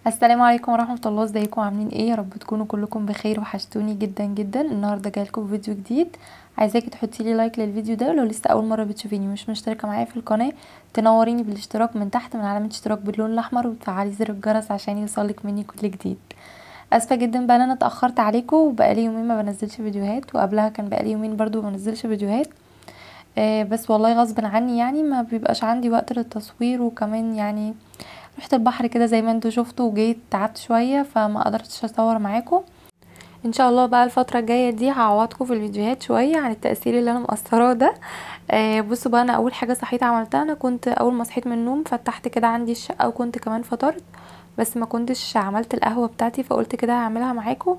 السلام عليكم ورحمه الله ازيكم عاملين ايه يا رب تكونوا كلكم بخير وحشتوني جدا جدا النهارده جايلكم فيديو جديد عايزاكي تحطي لي لايك للفيديو ده ولو لسه اول مره بتشوفيني مش مشتركه معايا في القناه تنوريني بالاشتراك من تحت من علامه اشتراك باللون الاحمر وتفعلي زر الجرس عشان يوصلك مني كل جديد اسفه جدا بقى ان انا اتاخرت عليكم وبقالي يومين ما بنزلش فيديوهات وقبلها كان بقالي يومين برضو ما بنزلش فيديوهات آه بس والله غصب عني يعني ما بيبقاش عندي وقت للتصوير وكمان يعني رحت البحر كده زي ما انتوا شفتوا وجيت تعبت شويه فما قدرتش اصور معاكم ان شاء الله بقى الفتره الجايه دي هعوضكم في الفيديوهات شويه عن التاثير اللي انا مقصراه ده آه بصوا بقى انا اول حاجه صحيت عملتها انا كنت اول ما صحيت من النوم فتحت كده عندي الشقه وكنت كمان فطرت بس ما كنتش عملت القهوه بتاعتي فقلت كده هعملها معاكم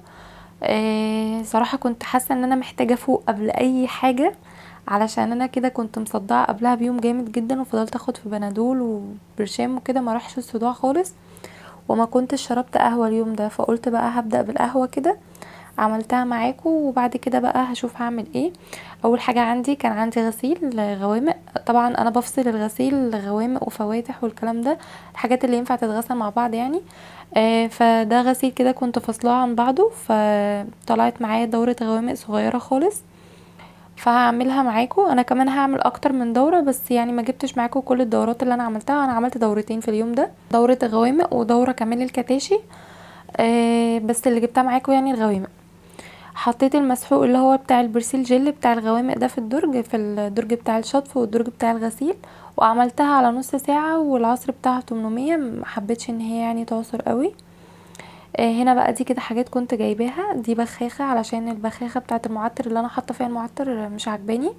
آه صراحه كنت حاسه ان انا محتاجه فوق قبل اي حاجه علشان انا كده كنت مصدعه قبلها بيوم جامد جدا وفضلت اخد في بنادول وبرشام وكده ما راحش الصداع خالص وما كنتش شربت قهوه اليوم ده فقلت بقى هبدا بالقهوه كده عملتها معاكم وبعد كده بقى هشوف هعمل ايه اول حاجه عندي كان عندي غسيل غوامق طبعا انا بفصل الغسيل غوامق وفواتح والكلام ده الحاجات اللي ينفع تتغسل مع بعض يعني آه فده غسيل كده كنت فصلاه عن بعضه فطلعت معايا دوره غوامق صغيره خالص فهعملها معاكم انا كمان هعمل اكتر من دوره بس يعني ما جبتش معاكم كل الدورات اللي انا عملتها انا عملت دورتين في اليوم ده دوره غوامق ودوره كمان الكتاشي آه بس اللي جبتها معاكم يعني الغوامق حطيت المسحوق اللي هو بتاع البرسيل جل بتاع الغوامق ده في الدرج في الدرج بتاع الشطف والدرج بتاع الغسيل وعملتها على نص ساعه والعصر بتاعها 800 محبتش ان هي يعني تعصر قوي هنا بقى دي كده حاجات كنت جايباها دي بخاخة علشان البخاخة بتاعت المعطر اللي انا حاطه فيها المعطر مش عجباني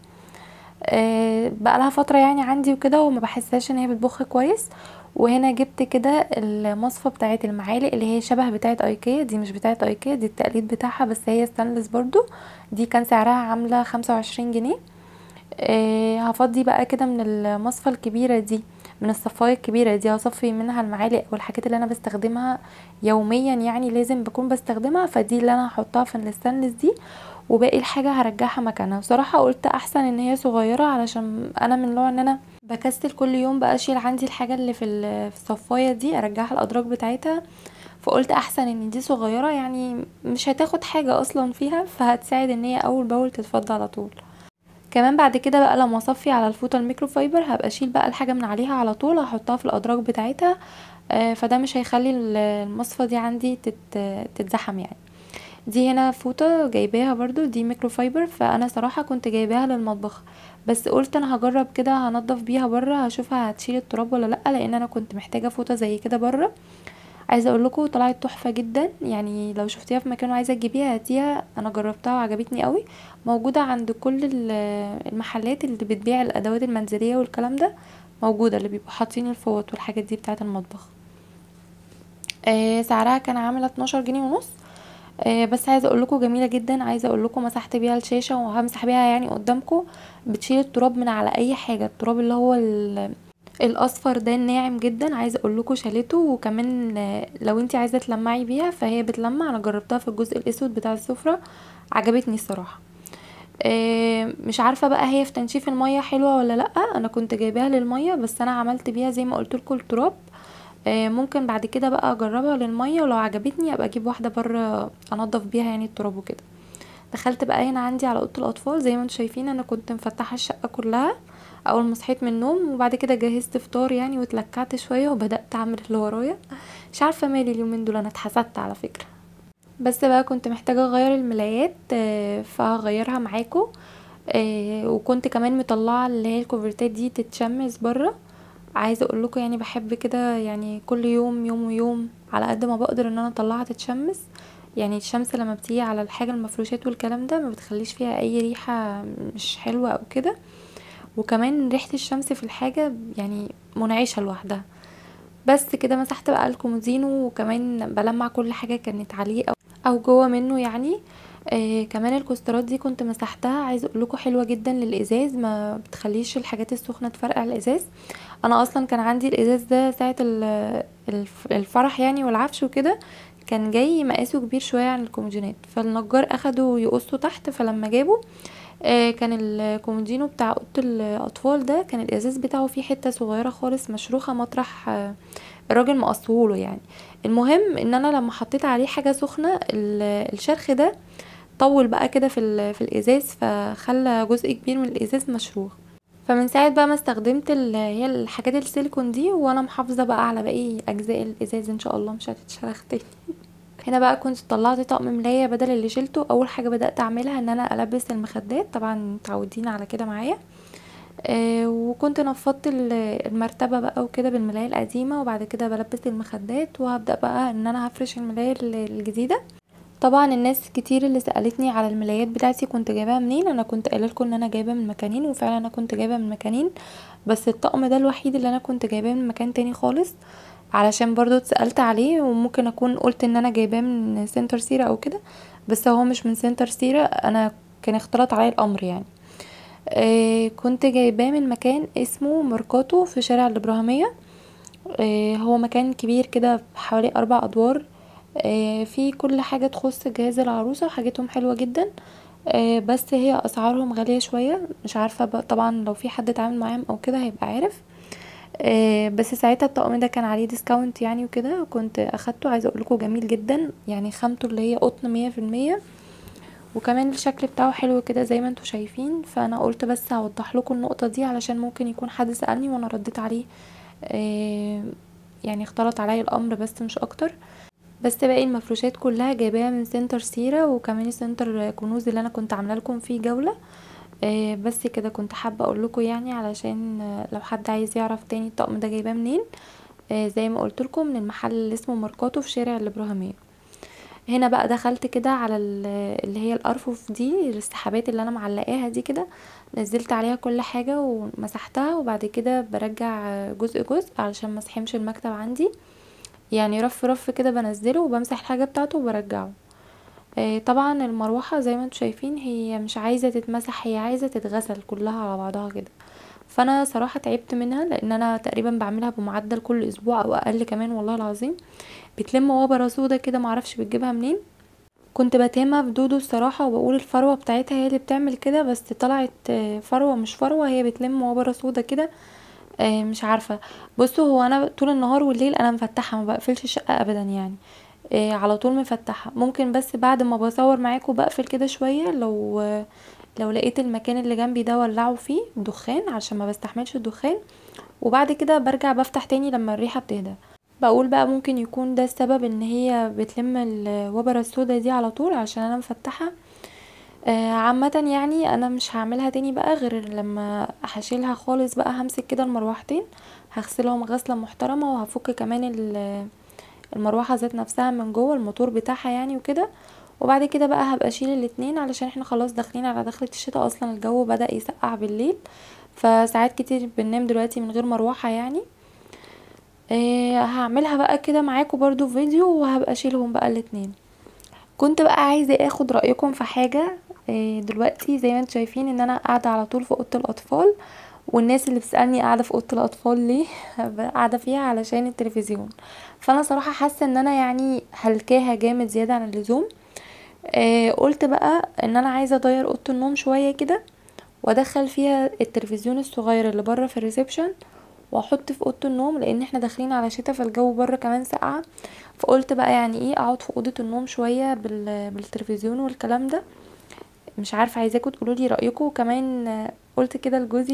بقى لها فتره يعني عندي وكده وما بحسهاش ان هي بتبخ كويس وهنا جبت كده المصفى بتاعت المعالق اللي هي شبه بتاعت ايكيا دي مش بتاعت ايكيا دي التقليد بتاعها بس هي ستانلس برضو دي كان سعرها عامله خمسة وعشرين جنيه هفضي بقى كده من المصفى الكبيره دي من الصفايه الكبيره دي هصفي منها المعالق والحاجات اللي انا بستخدمها يوميا يعني لازم بكون بستخدمها فدي اللي انا هحطها في الستانلس دي وباقي الحاجه هرجعها مكانها بصراحه قلت احسن ان هي صغيره علشان انا من نوع ان انا بكسل كل يوم بقى اشيل عندي الحاجه اللي في الصفايه دي ارجعها الادراج بتاعتها فقلت احسن ان دي صغيره يعني مش هتاخد حاجه اصلا فيها فهتساعد ان هي اول باول تتفضى على طول كمان بعد كده بقى لما اصفي على الفوطه الميكروفايبر هبقى اشيل بقى الحاجه من عليها على طول هحطها في الادراج بتاعتها آه فده مش هيخلي المصفى دي عندي تتزحم يعني دي هنا فوطه جايباها برضو دي ميكروفايبر فانا صراحه كنت جايباها للمطبخ بس قلت انا هجرب كده هنضف بيها بره هشوفها هتشيل التراب ولا لا لان انا كنت محتاجه فوطه زي كده بره عايزه اقول لكم طلعت تحفه جدا يعني لو شفتيها في مكان وعايزه تجيبيها هاتيها انا جربتها وعجبتني قوي موجوده عند كل المحلات اللي بتبيع الادوات المنزليه والكلام ده موجوده اللي بيبقوا حاطين الفوط والحاجات دي بتاعه المطبخ آه سعرها كان عامل 12 جنيه ونص آه بس عايزه اقول لكم جميله جدا عايزه اقول لكم مسحت بيها الشاشه وهمسح بيها يعني قدامكم بتشيل التراب من على اي حاجه التراب اللي هو الاصفر ده ناعم جدا عايزه اقول لكم شالته وكمان لو انت عايزه تلمعي بيها فهي بتلمع انا جربتها في الجزء الاسود بتاع السفره عجبتني الصراحه مش عارفه بقى هي في تنشيف الميه حلوه ولا لا انا كنت جايباها للميه بس انا عملت بيها زي ما قلت لكم التراب ممكن بعد كده بقى اجربها للميه ولو عجبتني ابقى اجيب واحده بره انضف بيها يعني التراب وكده دخلت بقى هنا عندي على اوضه الاطفال زي ما انتم شايفين انا كنت مفتحه الشقه كلها اول ما صحيت من النوم وبعد كده جهزت فطار يعني واتلكعت شويه وبدات اعمل اللي ورايا مش عارفه مالي اليومين دول انا اتحسدت على فكره بس بقى كنت محتاجه اغير الملايات فهغيرها معاكم وكنت كمان مطلعه اللي هي الكوفرتات دي تتشمس بره عايزه اقول لكم يعني بحب كده يعني كل يوم يوم ويوم على قد ما بقدر ان انا اطلعها تتشمس يعني الشمس لما بتيجي على الحاجه المفروشات والكلام ده ما بتخليش فيها اي ريحه مش حلوه او كده وكمان ريحه الشمس في الحاجه يعني منعشه لوحدها بس كده مسحت بقى الكومودينو وكمان بلمع كل حاجه كانت عليه او, أو جوه منه يعني آه كمان الكوسترات دي كنت مسحتها عايزه اقول لكم حلوه جدا للازاز ما بتخليش الحاجات السخنه تفرقع الازاز انا اصلا كان عندي الازاز ده ساعه الفرح يعني والعفش وكده كان جاي مقاسه كبير شويه عن الكومودينات فالنجار اخده يقصه تحت فلما جابه آه كان الكومودينو بتاع اوضه الاطفال ده كان الازاز بتاعه فيه حته صغيره خالص مشروخه مطرح آه الراجل مقصهوله يعني المهم ان انا لما حطيت عليه حاجه سخنه الشرخ ده طول بقى كده في في الازاز فخلى جزء كبير من الازاز مشروخ فمن ساعه بقى ما استخدمت اللي هي الحاجات السيليكون دي وانا محافظه بقى على باقي اجزاء الازاز ان شاء الله مش هتتشرخ تاني هنا بقى كنت طلعت طقم ملايه بدل اللي شلته اول حاجه بدات اعملها ان انا البس المخدات طبعا متعودين على كده معايا آه وكنت نفضت المرتبه بقى وكده بالملايه القديمه وبعد كده بلبس المخدات وهبدا بقى ان انا هفرش الملايه الجديده طبعا الناس كتير اللي سالتني على الملايات بتاعتي كنت جايباها منين انا كنت قايله لكم ان انا جايبه من مكانين وفعلا انا كنت جايبه من مكانين بس الطقم ده الوحيد اللي انا كنت جايباه من مكان تاني خالص علشان برضو اتسالت عليه وممكن اكون قلت ان انا جايباه من سنتر سيرة او كده بس هو مش من سنتر سيرة انا كان اختلط عليا الامر يعني آه كنت جايباه من مكان اسمه ماركاتو في شارع الابراهيميه آه هو مكان كبير كده حوالي اربع ادوار آه في كل حاجه تخص جهاز العروسه وحاجتهم حلوه جدا آه بس هي اسعارهم غاليه شويه مش عارفه طبعا لو في حد اتعامل معاهم او كده هيبقى عارف آه بس ساعتها الطقم ده كان عليه ديسكاونت يعني وكده كنت اخدته عايزه اقولكوا جميل جدا يعني خامته اللي هي قطن مية في المية وكمان الشكل بتاعه حلو كده زي ما انتوا شايفين فانا قلت بس هوضح لكم النقطه دي علشان ممكن يكون حد سالني وانا رديت عليه آه يعني اختلط عليا الامر بس مش اكتر بس باقي المفروشات كلها جايباها من سنتر سيرة وكمان سنتر كنوز اللي انا كنت عامله لكم فيه جوله آه بس كده كنت حابه اقول لكم يعني علشان لو حد عايز يعرف تاني الطقم ده جايباه منين آه زي ما قلت لكم من المحل اللي اسمه ماركاتو في شارع الابراهيميه هنا بقى دخلت كده على اللي هي الارفف دي السحابات اللي انا معلقاها دي كده نزلت عليها كل حاجه ومسحتها وبعد كده برجع جزء جزء علشان مسحمش المكتب عندي يعني رف رف كده بنزله وبمسح الحاجه بتاعته وبرجعه آه طبعا المروحه زي ما انتم شايفين هي مش عايزه تتمسح هي عايزه تتغسل كلها على بعضها كده فانا صراحه تعبت منها لان انا تقريبا بعملها بمعدل كل اسبوع او اقل كمان والله العظيم بتلم وبره سودا كده معرفش بتجيبها منين كنت بتهمها بدودو الصراحة وبقول الفروة بتاعتها هي اللي بتعمل كده بس طلعت فروة مش فروة هي بتلم وبره سودا كده مش عارفة بصوا هو انا طول النهار والليل انا مفتحة ما بقفلش الشقة ابدا يعني على طول مفتحة ممكن بس بعد ما بصور معاكم بقفل كده شوية لو لو لقيت المكان اللي جنبي ده ولعه فيه دخان عشان ما بستحملش الدخان وبعد كده برجع بفتح تاني لما الريحة بتهدى بقول بقى ممكن يكون ده السبب ان هي بتلم الوبرة السودا دي على طول عشان انا مفتحة آه عامة يعني انا مش هعملها تاني بقى غير لما هشيلها خالص بقى همسك كده المروحتين هغسلهم غسلة محترمة وهفك كمان المروحة ذات نفسها من جوه الموتور بتاعها يعني وكده وبعد كده بقى هبقى اشيل الاتنين علشان احنا خلاص داخلين على دخلة الشتاء اصلا الجو بدأ يسقع بالليل فساعات كتير بننام دلوقتي من غير مروحة يعني آه هعملها بقى كده معاكم برضو في فيديو وهبقى اشيلهم بقى الاتنين كنت بقى عايزه اخد رايكم في حاجه آه دلوقتي زي ما انتم شايفين ان انا قاعده على طول في اوضه الاطفال والناس اللي بتسالني قاعده في اوضه الاطفال ليه قاعده فيها علشان التلفزيون فانا صراحه حاسه ان انا يعني هلكاها جامد زياده عن اللزوم آه قلت بقى ان انا عايزه اغير اوضه النوم شويه كده وادخل فيها التلفزيون الصغير اللي بره في الريسبشن واحط في اوضه النوم لان احنا داخلين على شتا فالجو بره كمان ساقعه فقلت بقى يعني ايه اقعد في اوضه النوم شويه بالتلفزيون والكلام ده مش عارفه عايزاكم تقولوا لي رايكم وكمان قلت كده لجوزي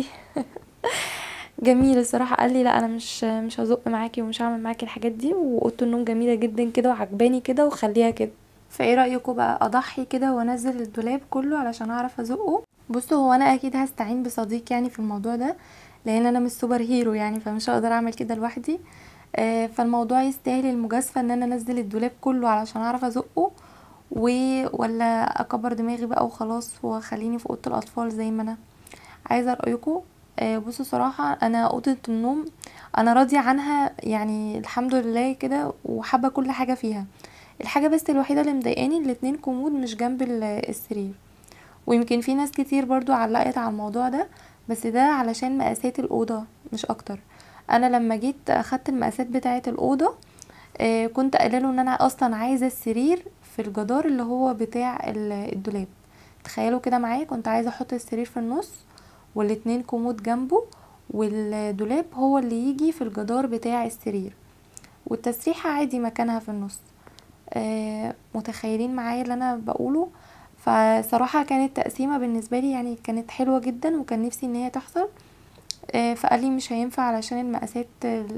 جميل الصراحه قال لي لا انا مش مش هزق معاكي ومش هعمل معاكي الحاجات دي واوضه النوم جميله جدا كده وعجباني كده وخليها كده فايه رايكم بقى اضحي كده وانزل الدولاب كله علشان اعرف ازقه بصوا هو انا اكيد هستعين بصديق يعني في الموضوع ده لان انا مش سوبر هيرو يعني فمش هقدر اعمل كده لوحدي آه فالموضوع يستاهل المجازفه ان انا انزل الدولاب كله علشان اعرف ازقه و ولا اكبر دماغي بقى وخلاص واخليني في اوضه الاطفال زي ما انا عايزه رايكم آه بصوا صراحه انا اوضه النوم انا راضيه عنها يعني الحمد لله كده وحابه كل حاجه فيها الحاجه بس الوحيده اللي مضايقاني الاتنين كومود مش جنب السرير ويمكن في ناس كتير برضو علقت على الموضوع ده بس ده علشان مقاسات الاوضه مش اكتر انا لما جيت اخدت المقاسات بتاعه الاوضه آه كنت قايله له ان انا اصلا عايزه السرير في الجدار اللي هو بتاع الدولاب تخيلوا كده معايا كنت عايزه احط السرير في النص والاتنين كومود جنبه والدولاب هو اللي يجي في الجدار بتاع السرير والتسريحه عادي مكانها في النص آه متخيلين معايا اللي انا بقوله فصراحه كانت تقسيمه بالنسبه لي يعني كانت حلوه جدا وكان نفسي ان هي تحصل آه فقال لي مش هينفع علشان المقاسات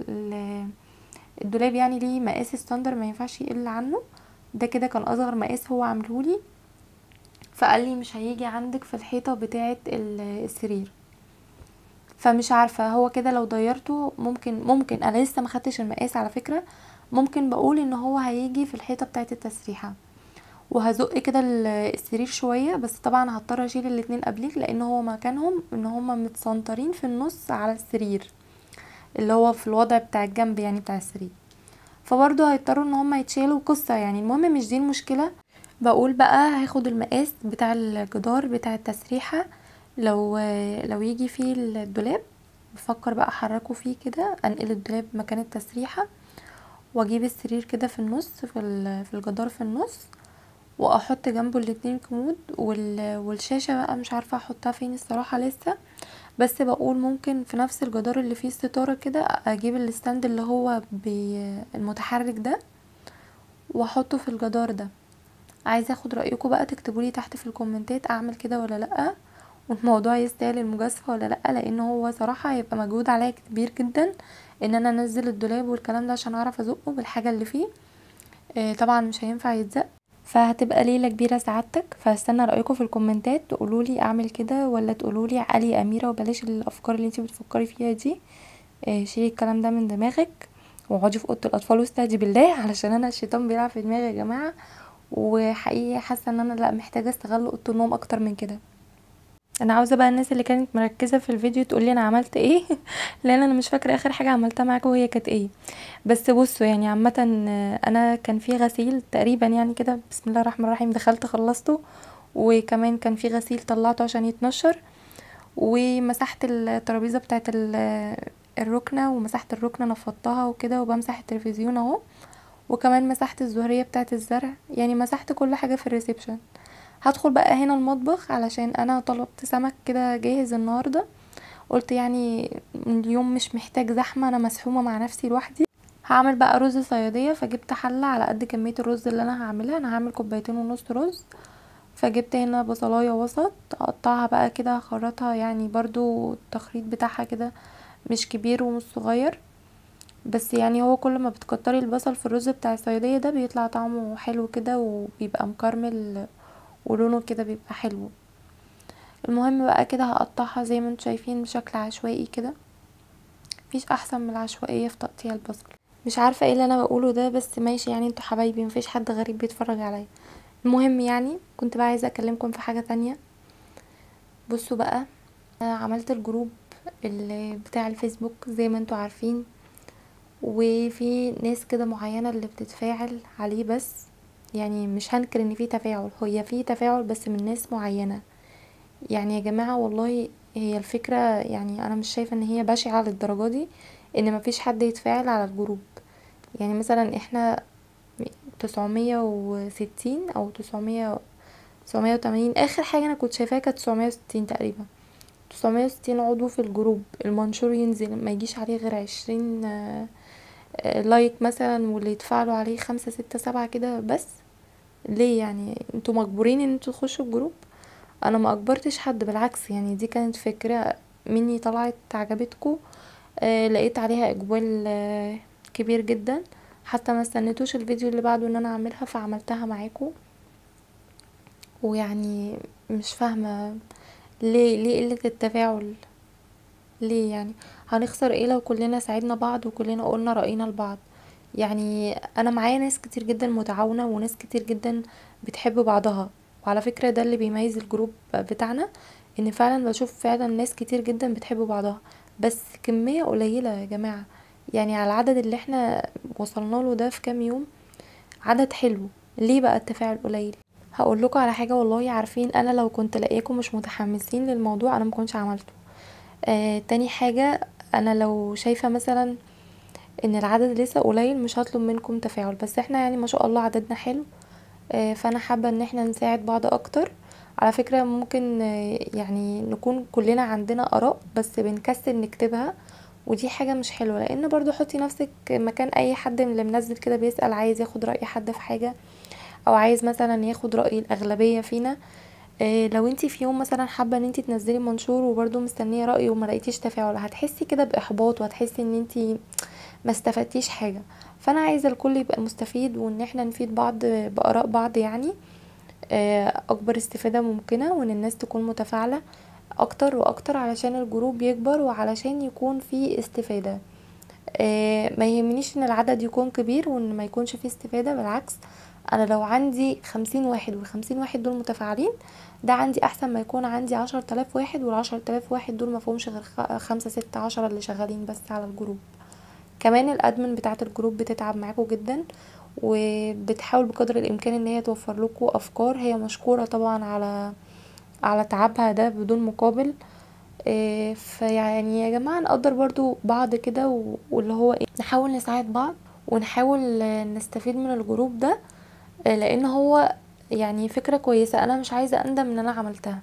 الدولاب يعني ليه مقاس ستاندر ما ينفعش يقل عنه ده كده كان اصغر مقاس هو عاملهولي فقال لي مش هيجي عندك في الحيطه بتاعه السرير فمش عارفه هو كده لو ضيرته ممكن ممكن انا لسه ما خدتش المقاس على فكره ممكن بقول ان هو هيجي في الحيطه بتاعه التسريحه وهزق كده السرير شويه بس طبعا هضطر اشيل الاتنين قبليك لان هو مكانهم ان هما متسنطرين في النص على السرير اللي هو في الوضع بتاع الجنب يعني بتاع السرير فبرضه هيضطروا ان هما يتشالوا قصه يعني المهم مش دي المشكله بقول بقى هاخد المقاس بتاع الجدار بتاع التسريحه لو لو يجي فيه الدولاب بفكر بقى احركه فيه كده انقل الدولاب مكان التسريحه واجيب السرير كده في النص في في الجدار في النص واحط جنبه الاتنين كمود والشاشه بقى مش عارفه احطها فين الصراحه لسه بس بقول ممكن في نفس الجدار اللي فيه الستاره كده اجيب الستاند اللي هو المتحرك ده واحطه في الجدار ده عايزه اخد رايكم بقى تكتبولي تحت في الكومنتات اعمل كده ولا لا والموضوع يستاهل المجازفه ولا لا لان هو صراحه هيبقى مجهود عليا كبير جدا ان انا انزل الدولاب والكلام ده عشان اعرف ازقه بالحاجه اللي فيه آه طبعا مش هينفع يتزق فهتبقى ليله كبيره سعادتك فهستنى رايكم في الكومنتات تقولولي اعمل كده ولا تقولولي علي يا اميره وبلاش الافكار اللي انتي بتفكري فيها دي آه شيلي الكلام ده من دماغك واقعدي في اوضه الاطفال واستهدي بالله علشان انا الشيطان بيلعب في دماغي يا جماعه وحقيقي حاسه ان انا لا محتاجه استغل اوضه النوم اكتر من كده انا عاوزه بقى الناس اللي كانت مركزه في الفيديو تقولي انا عملت ايه لان انا مش فاكره اخر حاجه عملتها معاكم وهي كانت ايه بس بصوا يعني عامه انا كان في غسيل تقريبا يعني كده بسم الله الرحمن الرحيم دخلت خلصته وكمان كان في غسيل طلعته عشان يتنشر ومسحت الترابيزه بتاعه الركنه ومسحت الركنه نفضتها وكده وبمسح التلفزيون اهو وكمان مسحت الزهريه بتاعه الزرع يعني مسحت كل حاجه في الريسبشن هدخل بقى هنا المطبخ علشان انا طلبت سمك كده جاهز النهارده قلت يعني اليوم مش محتاج زحمه انا مسحومه مع نفسي لوحدي هعمل بقى رز صياديه فجبت حله على قد كميه الرز اللي انا هعملها انا هعمل كوبايتين ونص رز فجبت هنا بصلايه وسط اقطعها بقى كده اخرطها يعني برضو التخريط بتاعها كده مش كبير ومش صغير بس يعني هو كل ما بتكتري البصل في الرز بتاع الصياديه ده بيطلع طعمه حلو كده وبيبقى مكرمل ولونه كده بيبقى حلو المهم بقى كده هقطعها زي ما انتم شايفين بشكل عشوائي كده مفيش احسن من العشوائيه في تقطيع البصل مش عارفه ايه اللي انا بقوله ده بس ماشي يعني انتوا حبايبي مفيش حد غريب بيتفرج عليا المهم يعني كنت بقى عايزه اكلمكم في حاجه تانية بصوا بقى انا عملت الجروب اللي بتاع الفيسبوك زي ما انتوا عارفين وفي ناس كده معينه اللي بتتفاعل عليه بس يعني مش هنكر ان في تفاعل هي في تفاعل بس من ناس معينه يعني يا جماعه والله هي الفكره يعني انا مش شايفه ان هي بشعه للدرجه دي ان مفيش حد يتفاعل على الجروب يعني مثلا احنا تسعمية وستين او تسعمية تسعمية وتمانين اخر حاجه انا كنت شايفاها كانت تسعمية وستين تقريبا تسعمية وستين عضو في الجروب المنشور ينزل ما يجيش عليه غير عشرين لايك مثلا واللي يتفاعلوا عليه خمسة ستة سبعة كده بس ليه يعني انتوا مجبورين ان انتوا تخشوا الجروب انا ما اجبرتش حد بالعكس يعني دي كانت فكرة مني طلعت عجبتكم آه لقيت عليها اقبال آه كبير جدا حتى ما استنيتوش الفيديو اللي بعده ان انا اعملها فعملتها معاكم ويعني مش فاهمة ليه ليه قلة التفاعل ليه يعني هنخسر ايه لو كلنا ساعدنا بعض وكلنا قلنا رأينا لبعض يعني انا معايا ناس كتير جدا متعاونة وناس كتير جدا بتحب بعضها وعلى فكرة ده اللي بيميز الجروب بتاعنا ان فعلا بشوف فعلا ناس كتير جدا بتحب بعضها بس كمية قليلة يا جماعة يعني على العدد اللي احنا وصلنا له ده في كام يوم عدد حلو ليه بقى التفاعل قليل هقول لكم على حاجه والله عارفين انا لو كنت لاقيكم مش متحمسين للموضوع انا مكنتش عملته آه تاني حاجه انا لو شايفه مثلا ان العدد لسه قليل مش هطلب منكم تفاعل بس احنا يعني ما شاء الله عددنا حلو آه فانا حابه ان احنا نساعد بعض اكتر على فكره ممكن يعني نكون كلنا عندنا اراء بس بنكسل نكتبها ودي حاجه مش حلوه لان برضو حطي نفسك مكان اي حد من اللي منزل كده بيسال عايز ياخد راي حد في حاجه او عايز مثلا ياخد راي الاغلبيه فينا لو انتي في يوم مثلا حابه ان انتي تنزلي منشور وبرضو مستنيه راي وما لقيتيش تفاعل هتحسي كده باحباط وهتحسي ان انتي ما استفدتيش حاجه فانا عايزه الكل يبقى مستفيد وان احنا نفيد بعض باراء بعض يعني اكبر استفاده ممكنه وان الناس تكون متفاعله اكتر واكتر علشان الجروب يكبر وعلشان يكون فيه استفاده ما يهمنيش ان العدد يكون كبير وان ما يكونش فيه استفاده بالعكس انا لو عندي خمسين واحد والخمسين واحد دول متفاعلين ده عندي احسن ما يكون عندي عشر تلاف واحد والعشر تلاف واحد دول مفهومش غير خمسة ستة عشرة اللي شغالين بس على الجروب كمان الادمن بتاعه الجروب بتتعب معاكم جدا وبتحاول بقدر الامكان ان هي توفر لكم افكار هي مشكوره طبعا على على تعبها ده بدون مقابل إيه فيعني يا جماعه نقدر برضو بعض كده واللي هو ايه نحاول نساعد بعض ونحاول نستفيد من الجروب ده لان هو يعني فكره كويسه انا مش عايزه اندم ان انا عملتها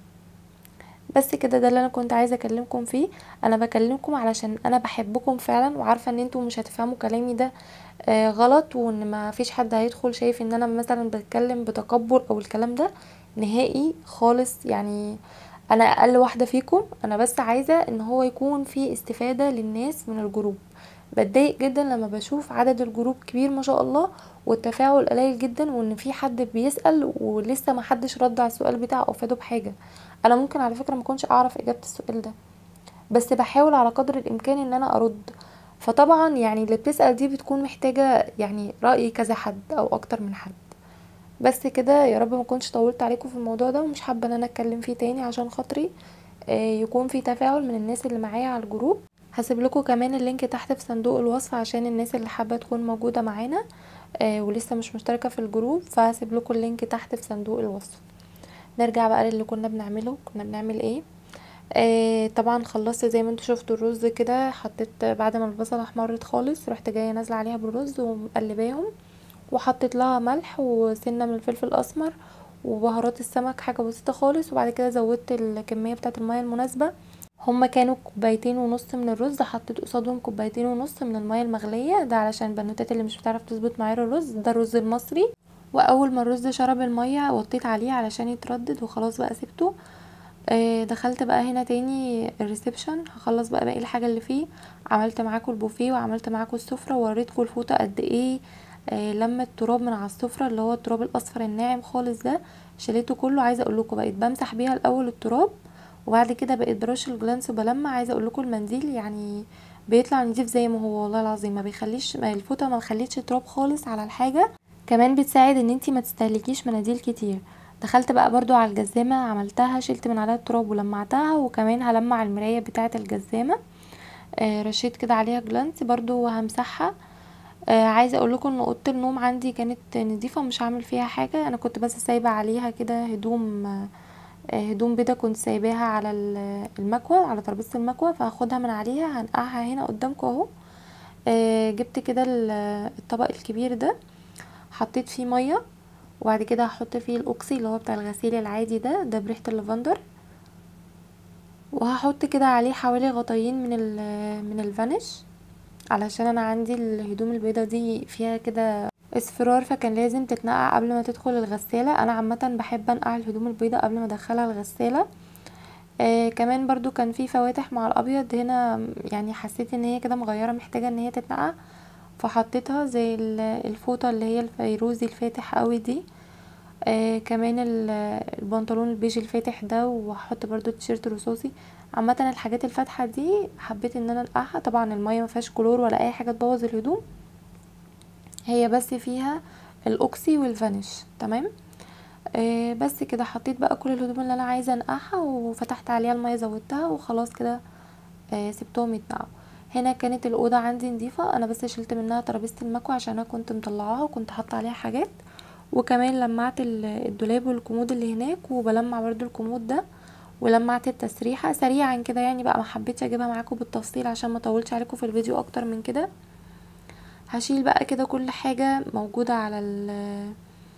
بس كده ده اللي انا كنت عايزه اكلمكم فيه انا بكلمكم علشان انا بحبكم فعلا وعارفه ان انتوا مش هتفهموا كلامي ده آه غلط وان ما فيش حد هيدخل شايف ان انا مثلا بتكلم بتكبر او الكلام ده نهائي خالص يعني انا اقل واحده فيكم انا بس عايزه ان هو يكون في استفاده للناس من الجروب بتضايق جدا لما بشوف عدد الجروب كبير ما شاء الله والتفاعل قليل جدا وان في حد بيسال ولسه ما حدش رد على السؤال بتاعه او فاده بحاجه انا ممكن على فكره ما كنتش اعرف اجابه السؤال ده بس بحاول على قدر الامكان ان انا ارد فطبعا يعني اللي بتسال دي بتكون محتاجه يعني راي كذا حد او اكتر من حد بس كده يا رب ما كنتش طولت عليكم في الموضوع ده ومش حابه ان انا اتكلم فيه تاني عشان خاطري يكون في تفاعل من الناس اللي معايا على الجروب هسيب لكم كمان اللينك تحت في صندوق الوصف عشان الناس اللي حابه تكون موجوده معانا آه ولسه مش مشتركه في الجروب فهسيب لكم اللينك تحت في صندوق الوصف نرجع بقى للي كنا بنعمله كنا بنعمل ايه آه طبعا خلصت زي ما انتوا شفتوا الرز كده حطيت بعد ما البصله احمرت خالص رحت جايه نازله عليها بالرز ومقلباهم وحطيت لها ملح وسنه من الفلفل الاسمر وبهارات السمك حاجه بسيطه خالص وبعد كده زودت الكميه بتاعه الميه المناسبه هما كانوا كوبايتين ونص من الرز حطيت قصادهم كوبايتين ونص من الميه المغليه ده علشان البنوتات اللي مش بتعرف تظبط معايير الرز ده الرز المصري واول ما الرز شرب الميه وطيت عليه علشان يتردد وخلاص بقى سبته آه دخلت بقى هنا تاني الريسبشن هخلص بقى باقي الحاجه اللي فيه عملت معاكم البوفيه وعملت معاكم السفره ووريتكم الفوطه قد ايه آه لما التراب من على السفره اللي هو التراب الاصفر الناعم خالص ده شليته كله عايزه اقول لكم بقيت بمسح بيها الاول التراب وبعد كده بقيت برش الجلانس وبلمع عايزه اقول لكم المنديل يعني بيطلع نضيف زي ما هو والله العظيم ما بيخليش ما الفوطه ما خليتش تراب خالص على الحاجه كمان بتساعد ان انتي ما تستهلكيش مناديل كتير دخلت بقى برضو على الجزامه عملتها شلت من عليها التراب ولمعتها وكمان هلمع المرايه بتاعه الجزامه آه رشيت كده عليها جلانس برضو همسحها آه عايزه اقول لكم ان اوضه النوم عندي كانت نظيفه مش هعمل فيها حاجه انا كنت بس سايبه عليها كده هدوم آه هدوم بيضه كنت سايباها على المكوى على ترابيزه المكوى فهاخدها من عليها هنقعها هنا قدامكم اهو آه جبت كده الطبق الكبير ده حطيت فيه ميه وبعد كده هحط فيه الاوكسي اللي هو بتاع الغسيل العادي ده ده بريحه اللافندر وهحط كده عليه حوالي غطيين من من الفانيش علشان انا عندي الهدوم البيضه دي فيها كده اصفرار فكان لازم تتنقع قبل ما تدخل الغساله انا عامه بحب انقع الهدوم البيضاء قبل ما ادخلها الغساله آه كمان برضو كان في فواتح مع الابيض هنا يعني حسيت ان هي كده مغيره محتاجه ان هي تتنقع فحطيتها زي الفوطه اللي هي الفيروزي الفاتح قوي دي آه كمان البنطلون البيج الفاتح ده وهحط برضو التيشيرت الرصاصي عامه الحاجات الفاتحه دي حبيت ان انا انقعها طبعا الميه ما فيهاش كلور ولا اي حاجه تبوظ الهدوم هي بس فيها الاوكسي والفانيش تمام آه بس كده حطيت بقى كل الهدوم اللي انا عايزه انقعها وفتحت عليها الميه زودتها وخلاص كده آه سبتهم يتنقعوا هنا كانت الاوضه عندي نظيفه انا بس شلت منها ترابيزه المكوى عشان انا كنت مطلعاها وكنت حاطه عليها حاجات وكمان لمعت الدولاب والكومود اللي هناك وبلمع برضو الكومود ده ولمعت التسريحه سريعا كده يعني بقى ما حبيتش اجيبها معاكم بالتفصيل عشان ما اطولش عليكم في الفيديو اكتر من كده هشيل بقى كده كل حاجه موجوده على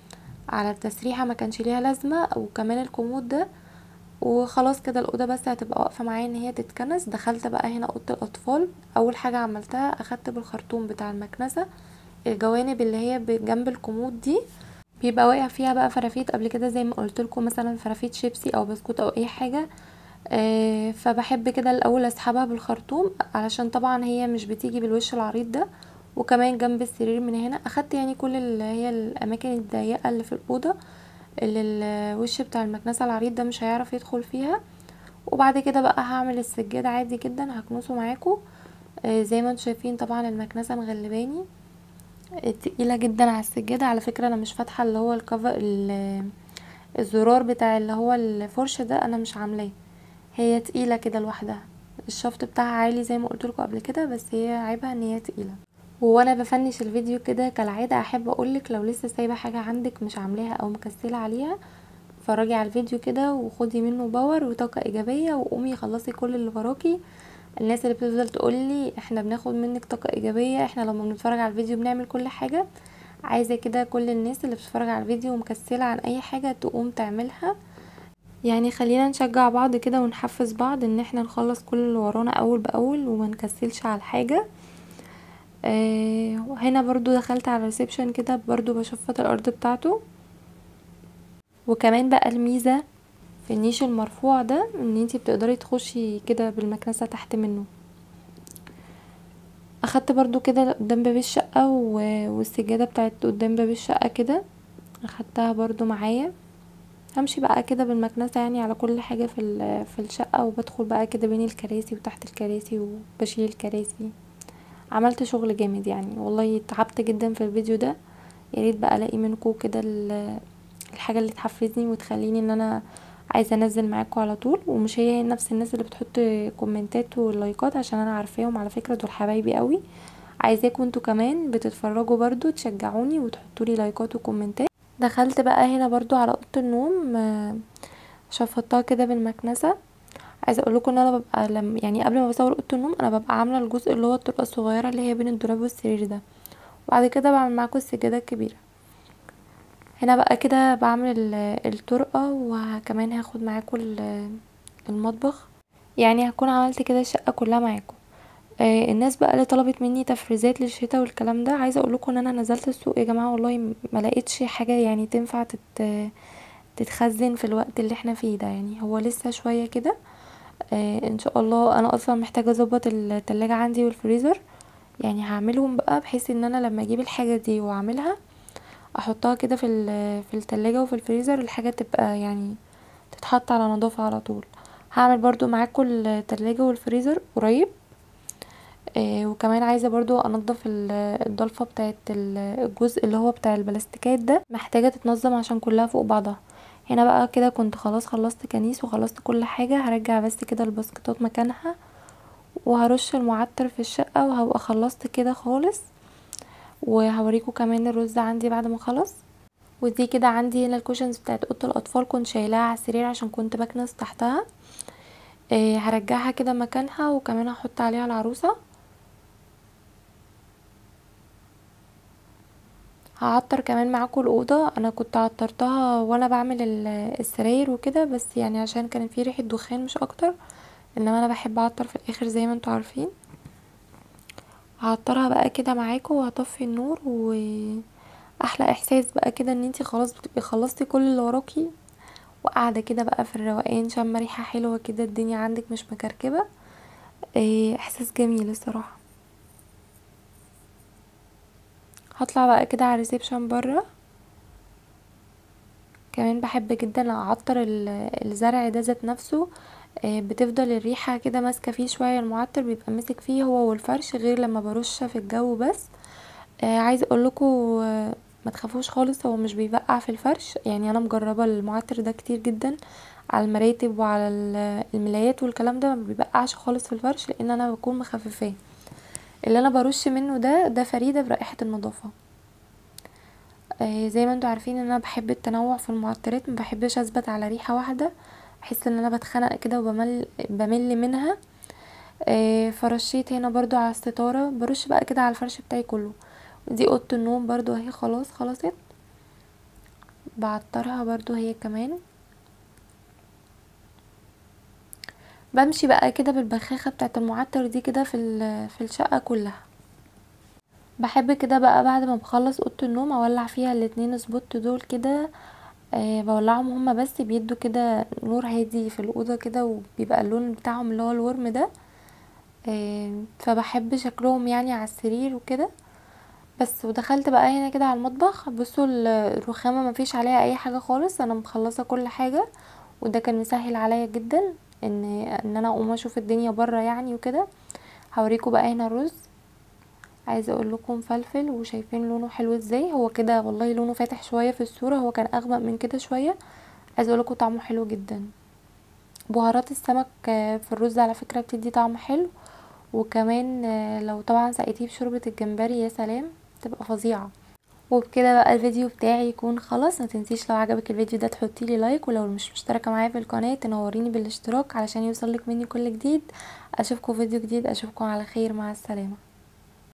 على التسريحه ما كانش ليها لازمه وكمان الكومود ده وخلاص كده الاوضه بس هتبقى واقفه معايا ان هي تتكنس دخلت بقى هنا اوضه الاطفال اول حاجه عملتها اخدت بالخرطوم بتاع المكنسه الجوانب اللي هي جنب الكومود دي بيبقى واقع فيها بقى فرافيت قبل كده زي ما قلت لكم مثلا فرافيت شيبسي او بسكوت او اي حاجه آه فبحب كده الاول اسحبها بالخرطوم علشان طبعا هي مش بتيجي بالوش العريض ده وكمان جنب السرير من هنا اخدت يعني كل اللي هي الاماكن الضيقه اللي في الاوضه اللي الوش بتاع المكنسه العريض ده مش هيعرف يدخل فيها وبعد كده بقى هعمل السجاد عادي جدا هكنسه معاكم آه زي ما انتم شايفين طبعا المكنسه مغلباني تقيله جدا على السجاده على فكره انا مش فاتحه اللي هو الكفر الزرار بتاع اللي هو الفرش ده انا مش عاملاه هي تقيله كده لوحدها الشفط بتاعها عالي زي ما قلت لكم قبل كده بس هي عيبها ان هي تقيله وانا بفنش الفيديو كده كالعاده احب اقولك لو لسه سايبه حاجه عندك مش عاملاها او مكسله عليها اتفرجي على الفيديو كده وخدي منه باور وطاقه ايجابيه وقومي خلصي كل اللي وراكي الناس اللي بتفضل تقولي احنا بناخد منك طاقه ايجابيه احنا لما بنتفرج على الفيديو بنعمل كل حاجه عايزه كده كل الناس اللي بتتفرج على الفيديو ومكسله عن اي حاجه تقوم تعملها يعني خلينا نشجع بعض كده ونحفز بعض ان احنا نخلص كل اللي ورانا اول باول وما نكسلش على الحاجه آه هنا برضو دخلت على الريسبشن كده برضو بشفط الارض بتاعته وكمان بقى الميزه في النيش المرفوع ده ان انتي بتقدري تخشي كده بالمكنسه تحت منه اخدت برضو كده قدام باب الشقه والسجاده بتاعت قدام باب الشقه كده اخدتها برضو معايا همشي بقى كده بالمكنسه يعني على كل حاجه في في الشقه وبدخل بقى كده بين الكراسي وتحت الكراسي وبشيل الكراسي عملت شغل جامد يعني والله تعبت جدا في الفيديو ده ياريت بقى الاقي منكم كده الحاجه اللي تحفزني وتخليني ان انا عايزه انزل معاكم على طول ومش هي نفس الناس اللي بتحط كومنتات ولايكات عشان انا عارفاهم على فكره دول حبايبي قوي عايزاكم انتوا كمان بتتفرجوا برضو تشجعوني وتحطوا لي لايكات وكومنتات دخلت بقى هنا برضو على اوضه النوم شفطتها كده بالمكنسه عايزه اقول لكم ان انا ببقى لم يعني قبل ما بصور اوضه النوم انا ببقى عامله الجزء اللي هو الطرقه الصغيره اللي هي بين الدولاب والسرير ده وبعد كده بعمل معاكم السجاده الكبيره هنا بقى كده بعمل الطرقه وكمان هاخد معاكم المطبخ يعني هكون عملت كده الشقه كلها معاكم آه الناس بقى اللي طلبت مني تفريزات للشتاء والكلام ده عايزه اقول لكم ان انا نزلت السوق يا جماعه والله ما لقيتش حاجه يعني تنفع تت تتخزن في الوقت اللي احنا فيه ده يعني هو لسه شويه كده آه ان شاء الله انا اصلا محتاجه اظبط التلاجة عندي والفريزر يعني هعملهم بقى بحيث ان انا لما اجيب الحاجه دي واعملها احطها كده في في التلاجة وفي الفريزر الحاجه تبقى يعني تتحط على نظافه على طول هعمل برضو معاكم التلاجة والفريزر قريب آه وكمان عايزه برضو انضف الضلفه بتاعه الجزء اللي هو بتاع البلاستيكات ده محتاجه تتنظم عشان كلها فوق بعضها هنا بقى كده كنت خلاص خلصت كنيس وخلصت كل حاجه هرجع بس كده الباسكتات مكانها وهرش المعطر في الشقه وهبقى خلصت كده خالص وهوريكم كمان الرز عندي بعد ما خلص ودي كده عندي هنا الكوشنز بتاعت اوضه الاطفال كنت شايلاها على السرير عشان كنت بكنس تحتها آه هرجعها كده مكانها وكمان هحط عليها العروسه هعطر كمان معاكم الاوضه انا كنت عطرتها وانا بعمل السراير وكده بس يعني عشان كان في ريحه دخان مش اكتر انما انا بحب اعطر في الاخر زي ما انتوا عارفين هعطرها بقى كده معاكم وهطفي النور واحلى احساس بقى كده ان انتي خلاص بتبقي خلصتي كل اللي وراكي وقاعده كده بقى في الروقان شامه ريحه حلوه كده الدنيا عندك مش مكركبه احساس جميل الصراحه هطلع بقى كده على الريسبشن برا كمان بحب جدا اعطر الزرع ده ذات نفسه بتفضل الريحة كده ماسكة فيه شوية المعطر بيبقى ماسك فيه هو والفرش غير لما برش في الجو بس عايزه اقولكوا ما تخافوش خالص هو مش بيبقع في الفرش يعني انا مجربه المعطر ده كتير جدا على المراتب وعلى الملايات والكلام ده ما بيبقعش خالص في الفرش لان انا بكون مخففاه اللي انا برش منه ده ده فريده برائحه النظافه آه زي ما انتوا عارفين ان انا بحب التنوع في المعطرات ما بحبش اثبت على ريحه واحده بحس ان انا بتخنق كده وبمل بمل منها آه فرشيت هنا برضو على الستاره برش بقى كده على الفرش بتاعي كله دي اوضه النوم برضو اهي خلاص خلصت بعطرها برضو هي كمان بمشي بقى كده بالبخاخة بتاعه المعطر دي كده في في الشقة كلها بحب كده بقى بعد ما بخلص اوضه النوم اولع فيها الاتنين سبوت دول كده أه بولعهم هما بس بيدوا كده نور هادي في الاوضه كده وبيبقى اللون بتاعهم اللي هو الورم ده أه فبحب شكلهم يعني على السرير وكده بس ودخلت بقى هنا كده على المطبخ بصوا الرخامه مفيش عليها اي حاجه خالص انا مخلصه كل حاجه وده كان مسهل عليا جدا ان ان انا اقوم اشوف الدنيا بره يعني وكده هوريكم بقى هنا الرز عايزه اقول لكم فلفل وشايفين لونه حلو ازاي هو كده والله لونه فاتح شويه في الصوره هو كان اغمق من كده شويه عايزه اقول لكم طعمه حلو جدا بهارات السمك في الرز على فكره بتدي طعم حلو وكمان لو طبعا سقيتيه بشوربه الجمبري يا سلام تبقى فظيعه وبكده بقى الفيديو بتاعي يكون خلص ما تنسيش لو عجبك الفيديو ده تحطي لي لايك ولو مش مشتركه معايا في القناه تنوريني بالاشتراك علشان يوصلك مني كل جديد اشوفكم فيديو جديد اشوفكم على خير مع السلامه